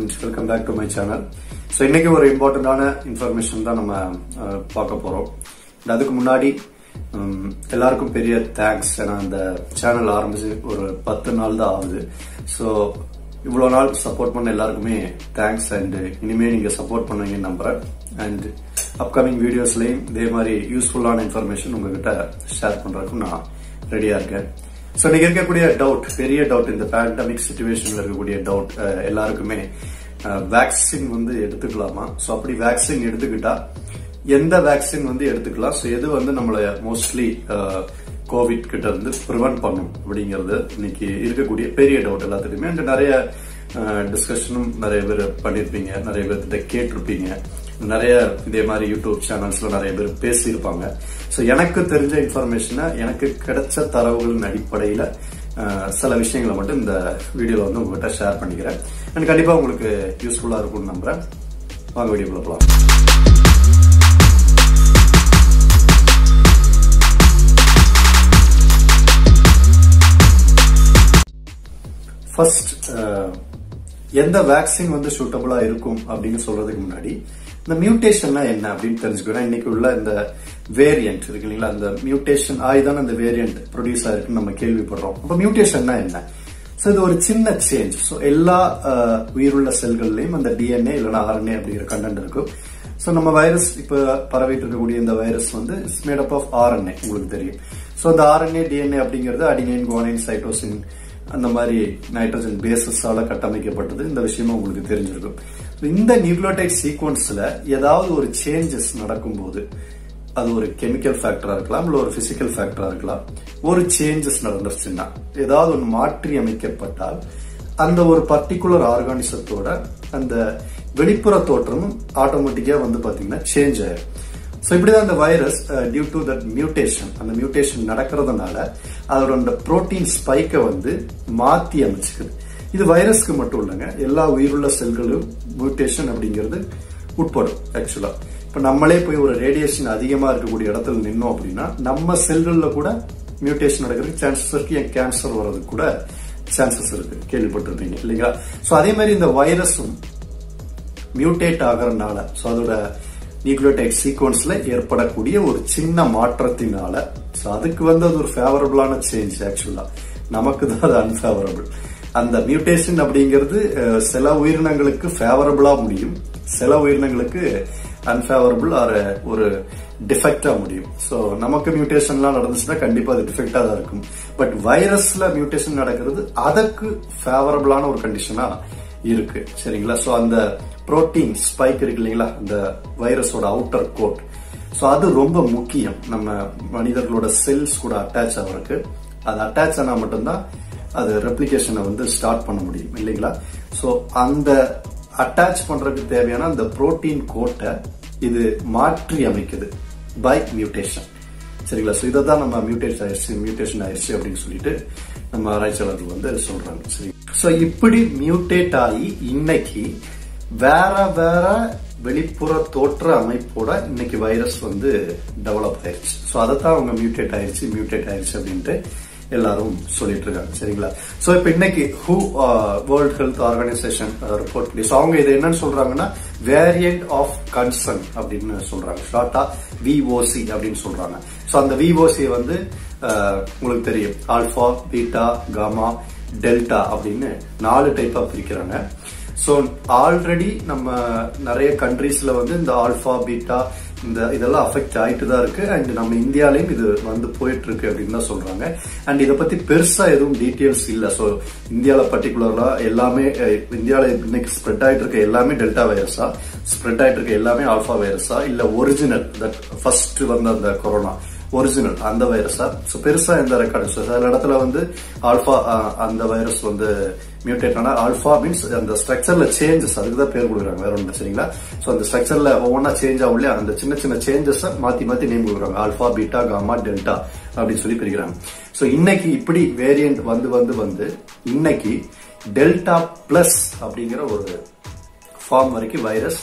and welcome back to my channel so இன்னைக்கு ஒரு இம்பார்ட்டண்டான இன்ஃபர்மேஷன் தான் நம்ம அஹ், பார்க்க போறோம் And அதுக்கு முன்னாடி உம், எல்லாருக்கும் பெரிய தேங்க்ஸ் ஏன்னா இந்த சேனல் ஆரம்பிச்சு ஒரு பத்து நாள் தான் ஆகுது ஸோ இவ்வளோ நாள் சப்போர்ட் பண்ண எல்லாருக்குமே தேங்க்ஸ் அண்ட் இனிமே நீங்க சப்போர்ட் பண்ணுவீங்கன்னு நம்புறேன் அண்ட் அப்கமிங் வீடியோஸ்லயும் இதே மாதிரி யூஸ்ஃபுல்லான இன்ஃபர்மேஷன் உங்ககிட்ட ஷேர் பண்றதுக்கும் நான் ரெடியா இருக்கேன் ஸோ இன்னைக்கு இருக்கக்கூடிய டவுட் பெரிய டவுட் இந்த பேண்டமிக் சுச்சுவேஷன்ல இருக்கக்கூடிய டவுட் எல்லாருக்குமே வேக்சின் வந்து எடுத்துக்கலாமா ஸோ அப்படி வேக்சின் எடுத்துக்கிட்டா எந்த வேக்சின் வந்து எடுத்துக்கலாம் ஸோ எது வந்து நம்மளை மோஸ்ட்லி கோவிட் கிட்ட இருந்து ப்ரிவென்ட் பண்ணும் அப்படிங்கிறது இன்னைக்கு இருக்கக்கூடிய பெரிய டவுட் எல்லாத்துக்குமே அண்ட் நிறைய டிஸ்கஷனும் நிறைய பேர் பண்ணியிருப்பீங்க நிறைய பேர்கிட்ட கேட்டிருப்பீங்க நிறைய இதே மாதிரி யூடியூப் சேனல்ஸ்ல நிறைய பேர் பேசியிருப்பாங்க ஸோ எனக்கு தெரிஞ்ச இன்ஃபர்மேஷனை எனக்கு கிடைச்ச தரவுகளின் அடிப்படையில அஹ், சில விஷயங்களை மட்டும் இந்த வீடியோல வந்து உங்ககிட்ட ஷேர் பண்ணிக்கிறேன் அண்ட் கண்டிப்பா உங்களுக்கு யூஸ்ஃபுல்லா இருக்கும்னு நம்புறேன் வாங்க வீடியோக்குள்ள போலாம் ஃபர்ஸ்ட் எந்த வேக்சின் வந்து சூட்டபிளா இருக்கும் அப்படின்னு சொல்றதுக்கு முன்னாடி இந்த மியூட்டேஷன்னா என்ன அப்படின்னு தெரிஞ்சுக்கிறேன் இன்னைக்கு உள்ள இந்த வேரியன்ட் இருக்கு இல்லைங்களா அந்த மியூட்டேஷன் ஆகிதான் அந்த வேரியன்ட் ப்ரொடியூஸ் ஆயிருக்குன்னு நம்ம கேள்விப்படுறோம் அப்ப மியூட்டேஷன்னா என்ன ஸோ இது ஒரு சின்ன சேஞ்ச் ஸோ எல்லா அஹ், உயிருள்ள செல்கள்லயும் அந்த டிஎன்ஏ இல்லைன்னா ஆர்என்ஏ அப்படிங்கிற கண்டென்ட் இருக்கும் ஸோ நம்ம வைரஸ் இப்போ பரவிட்டு இருக்கக்கூடிய இந்த வைரஸ் வந்து it's made up of RNA உங்களுக்கு தெரியும் ஸோ அந்த ஆர்என்ஏ டிஎன்ஏ அப்படிங்கிறது அடினைன் குவானைன் சைட்டோசின் அந்த மாதிரி நைட்ரஜன் பேசஸால கட்டமைக்கப்பட்டது இந்த விஷயமும் உங்களுக்கு தெரிஞ்சிருக்கும் இந்த நியூக்ளியோடைட் சீக்வன்ஸ்ல ஏதாவது ஒரு சேஞ்சஸ் நடக்கும்போது அது ஒரு கெமிக்கல் ஃபேக்டரா இருக்கலாம் இல்ல ஒரு பிசிக்கல் ஃபேக்டரா இருக்கலாம் ஒரு சேஞ்சஸ் நடந்துருச்சுன்னா ஏதாவது ஒன்று மாற்றி அமைக்கப்பட்டால் அந்த ஒரு பர்டிகுலர் ஆர்கானிசத்தோட அந்த வெளிப்புற தோற்றமும் ஆட்டோமேட்டிக்கா வந்து பாத்தீங்கன்னா சேஞ்ச் ஆயிரும் ஸோ இப்படிதான் அந்த virus due to that mutation அந்த மியூட்டேஷன் நடக்கிறதுனால அதோட அந்த புரோட்டீன் ஸ்பைக்கை வந்து மாத்தி அமைச்சுக்குது இது வைரஸ்க்கு மட்டும் இல்லைங்க எல்லா உயிருள்ள செல்களும் மியூட்டேஷன் அப்படிங்கிறது உட்படும் ஆக்சுவலா இப்ப நம்மளே போய் ஒரு ரேடியேஷன் அதிகமா இருக்கக்கூடிய இடத்துல நின்னோம் அப்படின்னா நம்ம செல்கள்ல கூட மியூட்டேஷன் நடக்கிறதுக்கு சான்சஸ் இருக்கு என் கேன்சர் வர்றதுக்கு கூட சான்சஸ் இருக்கு கேள்விப்பட்டிருப்பீங்க இல்லைங்களா சோ அதே மாதிரி இந்த வைரஸும் மியூட்டேட் ஆகிறதுனால ஸோ அதோட நியூக்ளியோடைட் சீக்வன்ஸ்ல ஏற்படக்கூடிய ஒரு சின்ன மாற்றத்தினால ஸோ அதுக்கு வந்து அது ஒரு ஃபேவரபிளான சேஞ்ச் ஆக்சுவலா நமக்கு தான் அது அன்ஃபேவரபிள் அந்த மியூட்டேஷன் அப்படிங்கிறது அஹ், சில உயிரினங்களுக்கு ஃபேவரபிளா முடியும் சில உயிரினங்களுக்கு அன்ஃபேவரபிள் ஆர் ஒரு டிஃபெக்டா முடியும் ஸோ நமக்கு மியூட்டேஷன்லாம் நடந்துச்சுன்னா கண்டிப்பா அது டிஃபெக்டா தான் இருக்கும் பட் வைரஸ்ல மியூட்டேஷன் நடக்கிறது அதற்கு ஃபேவரபிளான ஒரு கண்டிஷனா இருக்கு சரிங்களா சோ அந்த புரோட்டீன் ஸ்பைக் இருக்கு இல்லைங்களா இந்த வைரஸோட அவுட்டர் கோட் சோ அது ரொம்ப முக்கியம் நம்ம மனிதர்களோட செல்ஸ் கூட அட்டாச் ஆகிறதுக்கு அது அட்டாச் ஆனா மட்டும்தான் அது ரெப்ளிகேஷனை வந்து ஸ்டார்ட் பண்ண முடியும் இல்லைங்களா சோ அந்த அட்டாச் பண்றதுக்கு தேவையான அந்த புரோட்டீன் கோட்டை இது மாற்றி அமைக்குது பை மியூட்டேஷன் சரிங்களா ஸோ இதை தான் நம்ம மியூட்டேஷன் ஆயிடுச்சு மியூட்டேஷன் ஆயிடுச்சு அப்படின்னு சொல்லிட்டு நம்ம ஆராய்ச்சியாளர்கள் வந்து சொல்றாங்க சரி ஸோ இப்படி மியூட்டேட் ஆகி இன்னைக்கு வேற வேற வெளிப்புற தோற்ற அமைப்போட இன்னைக்கு வைரஸ் வந்து டெவலப் ஆயிருச்சு ஸோ அதை தான் அவங்க மியூட்டேட் ஆயிருச்சு மியூட்டேட் ஆயிருச்சு அப்படின்ட்டு எல்லாரும் சொல்லிட்டு இருக்காங்க சரிங்களா சோ இப்ப இன்னைக்கு ஹூ வேர்ல்ட் ஹெல்த் ஆர்கனைசேஷன் ரிப்போர்ட் பண்ணி ஸோ அவங்க இது என்னன்னு சொல்றாங்கன்னா வேரியன்ட் ஆஃப் கன்சர்ன் அப்படின்னு சொல்றாங்க ஷார்ட்டா விஓசி அப்படின்னு சொல்றாங்க ஸோ அந்த விஓசி வந்து அஹ், உங்களுக்கு தெரியும் ஆல்பா பீட்டா காமா டெல்டா அப்படின்னு நாலு டைப்பா பிரிக்கிறாங்க ஸோ ஆல்ரெடி நம்ம நிறைய கண்ட்ரீஸ்ல வந்து இந்த ஆல்பா பீட்டா இந்த இதெல்லாம் அஃபெக்ட் ஆயிட்டு தான் இருக்கு அண்ட் நம்ம இந்தியாலயும் இது வந்து போயிட்டு இருக்கு அப்படின்னு தான் சொல்றாங்க அண்ட் இதை பத்தி பெருசா எதுவும் டீட்டெயில்ஸ் இல்ல ஸோ இந்தியால பர்டிகுலரா எல்லாமே அஹ், இந்தியால இன்னைக்கு ஸ்ப்ரெட் ஆயிட்டு இருக்க எல்லாமே டெல்டா வைரஸா ஸ்ப்ரெட் ஆயிட்டு இருக்க எல்லாமே ஆல்பா வைரஸா இல்ல ஒரிஜினல் தட் ஃபர்ஸ்ட் வந்த அந்த கொரோனா ஒரிஜினல் அந்த வைரஸா ஸோ பெருசா எந்த ரெக்கார்டு ஸோ சில இடத்துல வந்து ஆல்பா அந்த வைரஸ் வந்து மியூட்டேட் ஆனா ஆல்பா மீன்ஸ் அந்த ஸ்ட்ரக்சர்ல சேஞ்சஸ் அதுக்கு தான் பேர் கொடுக்குறாங்க வேற ஒன்று சரிங்களா ஸோ அந்த ஸ்ட்ரக்சர்ல ஒவ்வொன்றா சேஞ்ச் ஆகும் இல்லையா அந்த சின்ன சின்ன சேஞ்சஸ் மாத்தி மாத்தி நேம் கொடுக்குறாங்க ஆல்பா பீட்டா காமா டெல்டா அப்படின்னு சொல்லி பிரிக்கிறாங்க ஸோ இன்னைக்கு இப்படி வேரியன்ட் வந்து வந்து வந்து இன்னைக்கு டெல்டா பிளஸ் அப்படிங்கிற ஒரு ஃபார்ம் வரைக்கும் வைரஸ்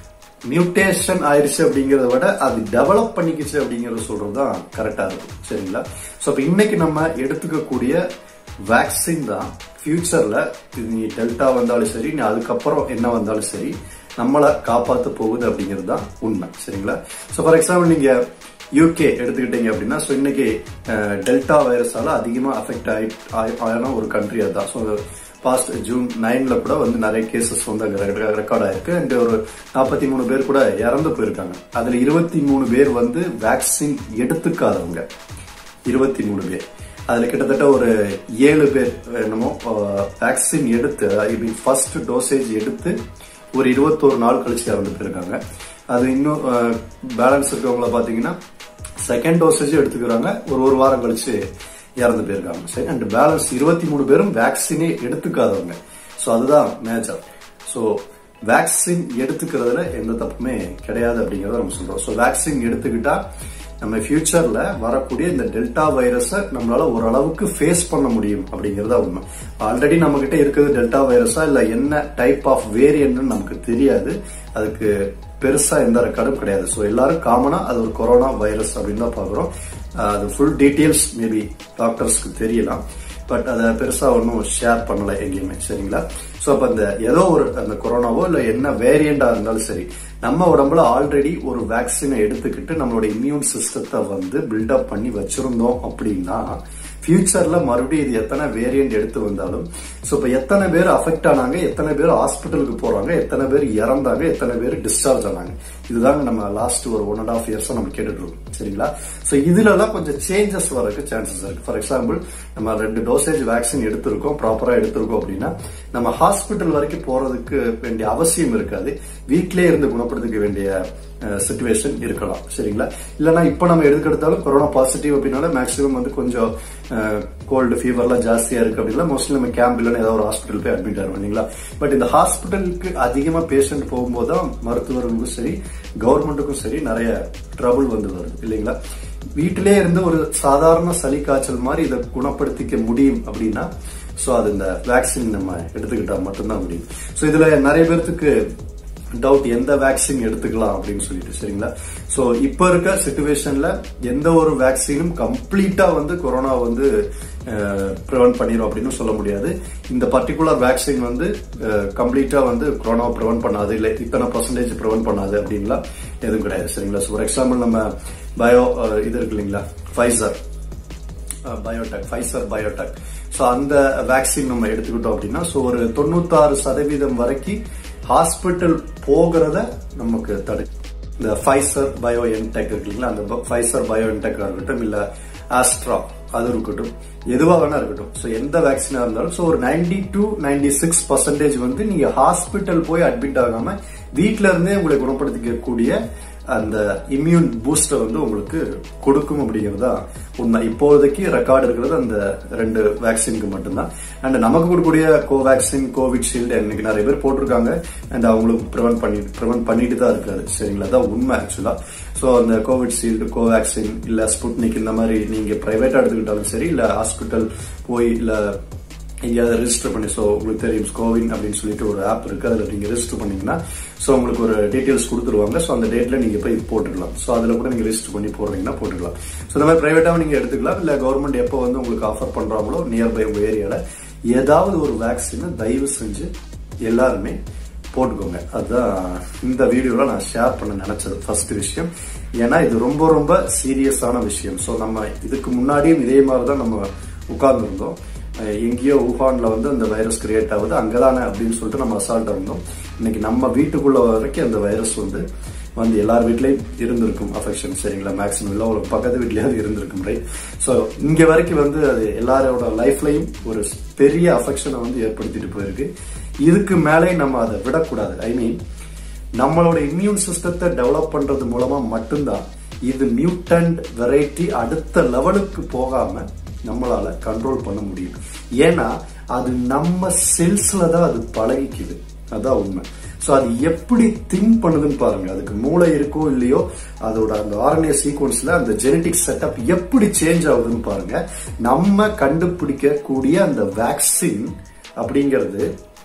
மியூட்டேஷன் ஆயிருச்சு அப்படிங்கறத விட அது டெவலப் பண்ணிக்கிச்சு அப்படிங்கறத சொல்றது தான் கரெக்டா இருக்கும் சரிங்களா சோ இப்ப இன்னைக்கு நம்ம எடுத்துக்கக்கூடிய வேக்சின் தான் ஃபியூச்சர்ல நீ டெல்டா வந்தாலும் சரி நீ அதுக்கப்புறம் என்ன வந்தாலும் சரி நம்மளை காப்பாத்த போகுது அப்படிங்கிறது தான் உண்மை சரிங்களா ஸோ ஃபார் எக்ஸாம்பிள் நீங்க யூகே எடுத்துக்கிட்டீங்க அப்படின்னா ஸோ இன்னைக்கு டெல்டா வைரஸால அதிகமாக அஃபெக்ட் ஆகி ஆன ஒரு கண்ட்ரி அதுதான் ஸோ பாஸ்ட் ஜூன் நைன்ல கூட வந்து நிறைய கேசஸ் வந்து அங்கே ரெக்கார்ட் ஆயிருக்கு அண்ட் ஒரு நாற்பத்தி மூணு பேர் கூட இறந்து போயிருக்காங்க அதுல இருபத்தி மூணு பேர் வந்து வேக்சின் எடுத்துக்காதவங்க இருபத்தி மூணு பேர் அதுல கிட்டத்தட்ட ஒரு ஏழு பேர் என்னமோ வேக்சின் எடுத்து ஐ மீன் ஃபர்ஸ்ட் டோசேஜ் எடுத்து ஒரு இருபத்தோரு நாள் கழிச்சு இறந்து போயிருக்காங்க அது இன்னும் பேலன்ஸ் இருக்கவங்கள பாத்தீங்கன்னா செகண்ட் டோசேஜ் எடுத்துக்கிறாங்க ஒரு ஒரு வாரம் கழிச்சு இறந்து போயிருக்காங்க சரி அண்ட் பேலன்ஸ் இருபத்தி மூணு பேரும் வேக்சினே எடுத்துக்காதவங்க ஸோ அதுதான் மேஜர் ஸோ வேக்சின் எடுத்துக்கிறதுல எந்த தப்புமே கிடையாது அப்படிங்கறத நம்ம சொல்றோம் ஸோ வேக்சின் எடுத்துக்கிட்டா நம்ம ஃபியூச்சர்ல வரக்கூடிய இந்த டெல்டா வைரஸை நம்மளால ஓரளவுக்கு ஃபேஸ் பண்ண முடியும் அப்படிங்கறத உண்மை ஆல்ரெடி நம்ம கிட்ட இருக்கிறது டெல்டா வைரஸா இல்ல என்ன டைப் ஆஃப் வேரியன்ட்னு நமக்கு தெரியாது அதுக்கு பெருசா எந்த ரெக்கார்டும் கிடையாது ஸோ எல்லாரும் காமனா அது ஒரு கொரோனா வைரஸ் அப்படின்னு தான் பாக்குறோம் அது ஃபுல் டீட்டெயில்ஸ் மேபி டாக்டர்ஸ்க்கு தெரியலாம் பட் அதை பெருசா ஒன்றும் ஷேர் பண்ணல எங்கேயுமே சரிங்களா ஸோ அப்போ அந்த ஏதோ ஒரு அந்த கொரோனாவோ இல்லை என்ன வேரியண்டா இருந்தாலும் சரி நம்ம உடம்புல ஆல்ரெடி ஒரு வேக்சினை எடுத்துக்கிட்டு நம்மளோட இம்யூன் சிஸ்டத்தை வந்து பில்டப் பண்ணி வச்சிருந்தோம் அப்படின்னா ஃபியூச்சர்ல மறுபடியும் இது எத்தனை வேரியன்ட் எடுத்து வந்தாலும் ஸோ இப்போ எத்தனை பேர் அஃபெக்ட் ஆனாங்க எத்தனை பேர் ஹாஸ்பிட்டலுக்கு போறாங்க எத்தனை பேர் இறந்தாங்க எத்தனை பேர் டிஸ்சார்ஜ் ஆனாங்க இதுதாங்க நம்ம லாஸ்ட் ஒரு ஒன் அண்ட் ஆஃப் இயர்ஸா நம்ம கேட்டுட்டு இருக்கோம் சரிங்களா ஸோ இதுல எல்லாம் கொஞ்சம் சேஞ்சஸ் வரக்கு சான்சஸ் இருக்கு ஃபார் எக்ஸாம்பிள் நம்ம ரெண்டு டோசேஜ் வேக்சின் எடுத்திருக்கோம் ப்ராப்பரா எடுத்திருக்கோம் அப்படின்னா நம்ம ஹாஸ்பிட்டல் வரைக்கும் போறதுக்கு வேண்டிய அவசியம் இருக்காது வீட்டிலே இருந்து குணப்படுத்திக்க வேண்டிய சுச்சுவேஷன் இருக்கலாம் சரிங்களா இல்லைன்னா இப்போ நம்ம எடுத்துக்கிட்டாலும் கொரோனா பாசிட்டிவ் அப்படின்னால மேக்ஸிமம் வந்து கொஞ்சம் கோல்டு ஃபீவர்லாம் ஜாஸ்தியா இருக்கு அப்படின்னா மோஸ்ட்லி நம்ம கேம்ப் இல்லைன்னா ஏதாவது ஒரு ஹாஸ்பிட்டல் போய் அட்மிட் ஆகும் இல்லைங்களா பட் இந்த ஹாஸ்பிட்டலுக்கு அதிகமா பேஷண்ட் போகும்போது தான் மருத்துவர்களுக்கும் சரி கவர்மெண்ட்டுக்கும் சரி நிறைய ட்ரபுள் வந்து வருது இல்லைங்களா வீட்டிலே இருந்து ஒரு சாதாரண சளி காய்ச்சல் மாதிரி இதை குணப்படுத்திக்க முடியும் அப்படின்னா ஸோ அது இந்த வேக்சின் நம்ம எடுத்துக்கிட்டா மட்டும்தான் முடியும் ஸோ இதுல நிறைய பேர்த்துக்கு டவுட் எந்த வேக்சின் எடுத்துக்கலாம் அப்படின்னு சொல்லிட்டு சரிங்களா சோ இப்ப இருக்க சுச்சுவேஷன்ல எந்த ஒரு வேக்சினும் கம்ப்ளீட்டா வந்து கொரோனா வந்து ப்ரிவென்ட் பண்ணிடும் அப்படின்னு சொல்ல முடியாது இந்த பர்டிகுலர் வேக்சின் வந்து கம்ப்ளீட்டா வந்து கொரோனா ப்ரிவென்ட் பண்ணாது இல்ல இத்தனை பர்சன்டேஜ் ப்ரிவென்ட் பண்ணாது அப்படின்லாம் எதுவும் கிடையாது சரிங்களா ஃபார் எக்ஸாம்பிள் நம்ம பயோ இது இருக்கு இல்லைங்களா Pfizer biotech Pfizer biotech so அந்த வேக்சின் நம்ம எடுத்துக்கிட்டோம் அப்படின்னா ஸோ ஒரு தொண்ணூத்தாறு சதவீதம் வரைக்கும் ஹாஸ்பிட்டல் போகிறத நமக்கு தடுக்கும் இந்த ஃபைசர் பயோ என்டெக் இருக்கு இல்லைங்களா அந்த ஃபைசர் பயோ என்டெக் இருக்கட்டும் இல்ல ஆஸ்ட்ரா அது இருக்கட்டும் எதுவா வேணா இருக்கட்டும் ஸோ எந்த வேக்சினா இருந்தாலும் ஸோ ஒரு ninety to ninety six percentage வந்து நீங்க ஹாஸ்பிட்டல் போய் அட்மிட் ஆகாம வீட்ல இருந்தே உங்களை குணப்படுத்திக்கக்கூடிய அந்த இம்யூன் பூஸ்டர் வந்து உங்களுக்கு கொடுக்கும் அப்படிங்கறதா உண்மை இப்போதைக்கு ரெக்கார்டு இருக்கிறது அந்த ரெண்டு வேக்சினுக்கு மட்டும்தான் அண்ட் நமக்கு கொடுக்கக்கூடிய கோவேக்சின் கோவிட்ஷீல்டு இன்னைக்கு நிறைய பேர் போட்டிருக்காங்க அண்ட் அவங்களுக்கு ப்ரிவென்ட் பண்ணி ப்ரிவென்ட் பண்ணிட்டு தான் இருக்காது சரிங்களா அதான் உண்மை ஆக்சுவலா ஸோ அந்த கோவிட் ஷீல்டு கோவேக்சின் இல்ல ஸ்புட்னிக் இந்த மாதிரி நீங்க பிரைவேட்டா எடுத்துக்கிட்டாலும் சரி இல்ல ஹாஸ்பிட்டல் போய் இல்ல எங்கேயாவது ரெஜிஸ்டர் பண்ணி ஸோ உங்களுக்கு தெரியும் கோவின் அப்படின்னு சொல்லிட்டு ஒரு ஆப் இருக்கு அதில் நீங்க ரெஜிஸ்டர் பண்ணீங்கன்னா ஸோ உங்களுக்கு ஒரு டீட்டெயில்ஸ் கொடுத்துருவாங்க ஸோ அந்த டேட்ல நீங்க போய் போட்டுக்கலாம் ஸோ அதில் கூட நீங்க ரெஜிஸ்டர் பண்ணி போடுறீங்கன்னா போட்டுக்கலாம் ஸோ இந்த மாதிரி பிரைவேட்டாக நீங்க எடுத்துக்கலாம் இல்லை கவர்மெண்ட் எப்போ வந்து உங்களுக்கு ஆஃபர் பண்றாங்களோ நியர்பை உங்க ஏரியால ஏதாவது ஒரு வேக்சினை தயவு செஞ்சு எல்லாருமே போட்டுக்கோங்க அதுதான் இந்த வீடியோல நான் ஷேர் பண்ண நினைச்சது ஃபர்ஸ்ட் விஷயம் ஏன்னா இது ரொம்ப ரொம்ப சீரியஸான விஷயம் ஸோ நம்ம இதுக்கு முன்னாடியும் இதே மாதிரி தான் நம்ம உட்கார்ந்துருந்தோம் எங்கேயோ ஊஹான்ல வந்து அந்த வைரஸ் கிரியேட் ஆகுது அங்கதானே அப்படின்னு சொல்லிட்டு நம்ம அசால்ட்டா இருந்தோம் இன்னைக்கு நம்ம வீட்டுக்குள்ள வரைக்கும் அந்த வைரஸ் வந்து வந்து எல்லார் வீட்லயும் இருந்திருக்கும் அஃபெக்ஷன் சரிங்களா மேக்ஸிமம் இல்லை ஒரு பக்கத்து வீட்லயாவது இருந்திருக்கும் ரைட் ஸோ இங்க வரைக்கும் வந்து அது எல்லாரோட லைஃப்லயும் ஒரு பெரிய அஃபெக்ஷனை வந்து ஏற்படுத்திட்டு போயிருக்கு இதுக்கு மேலே நம்ம அதை விடக்கூடாது ஐ மீன் நம்மளோட இம்யூன் சிஸ்டத்தை டெவலப் பண்றது மூலமா மட்டும்தான் இது மியூட்டன்ட் வெரைட்டி அடுத்த லெவலுக்கு போகாம நம்மளால கண்ட்ரோல் பண்ண முடியும் ஏன்னா அது நம்ம செல்ஸ்ல தான் அது பழகிக்குது அதான் உண்மை ஸோ அது எப்படி திங்க் பண்ணுதுன்னு பாருங்க அதுக்கு மூளை இருக்கோ இல்லையோ அதோட அந்த ஆர்என்ஏ சீக்வன்ஸ்ல அந்த ஜெனட்டிக் செட்டப் எப்படி சேஞ்ச் ஆகுதுன்னு பாருங்க நம்ம கண்டுபிடிக்க கூடிய அந்த வேக்சின் அப்படிங்கிறது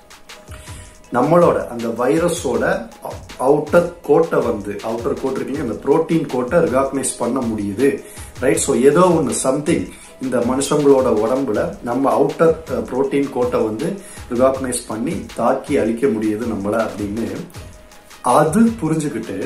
நம்மளோட அந்த வைரஸோட அவுட்டர் கோட்டை வந்து அவுட்டர் கோட் இருக்கீங்க அந்த புரோட்டீன் கோட்டை ரெகாக்னைஸ் பண்ண முடியுது ரைட் ஸோ ஏதோ ஒன்று சம்திங் இந்த மனுஷங்களோட உடம்புல நம்ம அவுட்டர் புரோட்டீன் கோட்டை வந்து ரிகாக்னைஸ் பண்ணி தாக்கி அழிக்க முடியுது நம்மள அப்படின்னு அது புரிஞ்சுக்கிட்டு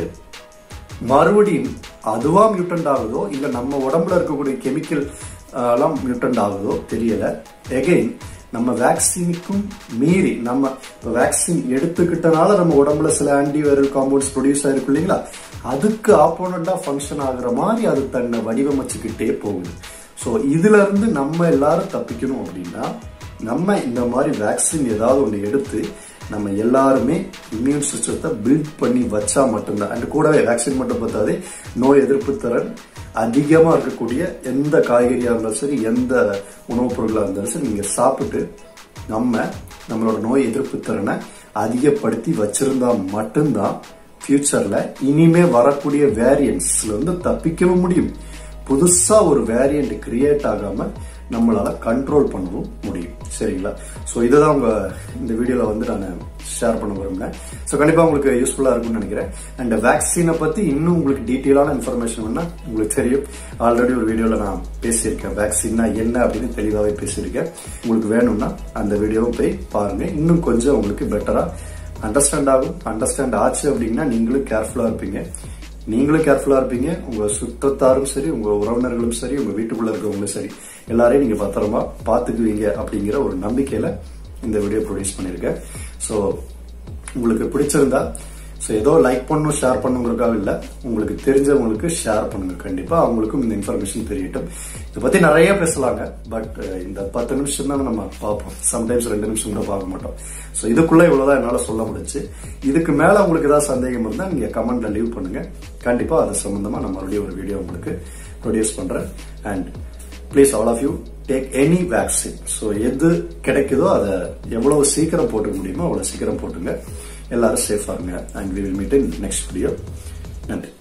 மறுபடியும் அதுவா மியூட்டன்ட் ஆகுதோ இல்ல நம்ம உடம்புல இருக்கக்கூடிய கெமிக்கல் எல்லாம் மியூட்டன்ட் ஆகுதோ தெரியல எகைன் நம்ம வேக்சினுக்கும் மீறி நம்ம இப்போ வேக்சின் எடுத்துக்கிட்டனால நம்ம உடம்புல சில ஆன்டிவைரல் காம்பவுண்ட்ஸ் ப்ரொடியூஸ் ஆயிருக்கு இல்லைங்களா அதுக்கு ஆப்போனண்டா ஃபங்க்ஷன் ஆகுற மாதிரி அது தன்னை வடிவமைச்சுக்கிட்டே போகுது ஸோ இதுல இருந்து நம்ம எல்லாரும் தப்பிக்கணும் அப்படின்னா நம்ம இந்த மாதிரி வேக்சின் ஏதாவது ஒன்று எடுத்து நம்ம எல்லாருமே இம்யூன் சிஸ்டத்தை பில்ட் பண்ணி வச்சா மட்டும்தான் அண்ட் கூடவே வேக்சின் மட்டும் பார்த்தாதே நோய் எதிர்ப்பு திறன் அதிகமா இருக்கக்கூடிய எந்த காய்கறியா இருந்தாலும் சரி எந்த உணவுப் பொருளா இருந்தாலும் சரி நீங்க சாப்பிட்டு நம்ம நம்மளோட நோய் எதிர்ப்பு திறனை அதிகப்படுத்தி வச்சிருந்தா மட்டும்தான் ஃபியூச்சர்ல இனிமே வரக்கூடிய வேரியன்ட்ஸ்ல இருந்து தப்பிக்கவும் முடியும் புதுசா ஒரு வேரியண்ட் கிரியேட் ஆகாம நம்மளால கண்ட்ரோல் பண்ணவும் முடியும் சரிங்களா ஸோ இதுதான் உங்க இந்த வீடியோல வந்து நான் ஷேர் பண்ண விரும்பினேன் ஸோ கண்டிப்பா உங்களுக்கு யூஸ்ஃபுல்லா இருக்கும்னு நினைக்கிறேன் அண்ட் வேக்சினை பத்தி இன்னும் உங்களுக்கு டீட்டெயிலான இன்ஃபர்மேஷன் வேணா உங்களுக்கு தெரியும் ஆல்ரெடி ஒரு வீடியோல நான் பேசியிருக்கேன் வேக்சின்னா என்ன அப்படின்னு தெளிவாகவே பேசியிருக்கேன் உங்களுக்கு வேணும்னா அந்த வீடியோவை போய் பாருங்க இன்னும் கொஞ்சம் உங்களுக்கு பெட்டரா அண்டர்ஸ்டாண்ட் ஆகும் அண்டர்ஸ்டாண்ட் ஆச்சு அப்படின்னா நீங்களும் கேர்ஃபுல்லா இருப்பீங்க நீங்களும் கேர்ஃபுல்லா இருப்பீங்க உங்க சுற்றத்தாரும் சரி உங்க உறவினர்களும் சரி உங்க வீட்டுக்குள்ள இருக்கவங்களும் சரி எல்லாரையும் நீங்க பத்திரமா பாத்துக்குவீங்க அப்படிங்கிற ஒரு நம்பிக்கையில இந்த வீடியோ ப்ரொடியூஸ் பண்ணிருக்கேன் ஸோ உங்களுக்கு பிடிச்சிருந்தா ஸோ ஏதோ லைக் பண்ணும் ஷேர் பண்ணுங்கிறதுக்காக இல்லை உங்களுக்கு தெரிஞ்சவங்களுக்கு ஷேர் பண்ணுங்க கண்டிப்பா அவங்களுக்கும் இந்த இன்ஃபர்மேஷன் தெரியட்டும் இதை பத்தி நிறைய பேசலாங்க பட் இந்த பத்து நிமிஷம் தான் நம்ம பார்ப்போம் சம்டைம்ஸ் ரெண்டு நிமிஷம் கூட பார்க்க மாட்டோம் ஸோ இதுக்குள்ள இவ்வளவுதான் என்னால சொல்ல முடிச்சு இதுக்கு மேல உங்களுக்கு ஏதாவது சந்தேகம் இருந்தா நீங்க கமெண்ட்ல லீவ் பண்ணுங்க கண்டிப்பா அது சம்பந்தமா நான் மறுபடியும் ஒரு வீடியோ உங்களுக்கு ப்ரொடியூஸ் பண்றேன் and please all of you take any vaccine so எது கிடைக்குதோ அதை எவ்வளவு சீக்கிரம் போட்டுக்க முடியுமோ அவ்வளவு சீக்கிரம் போட்டுங்க எல்லாரும் சேஃபா இருங்க and we will meet in next video நன்றி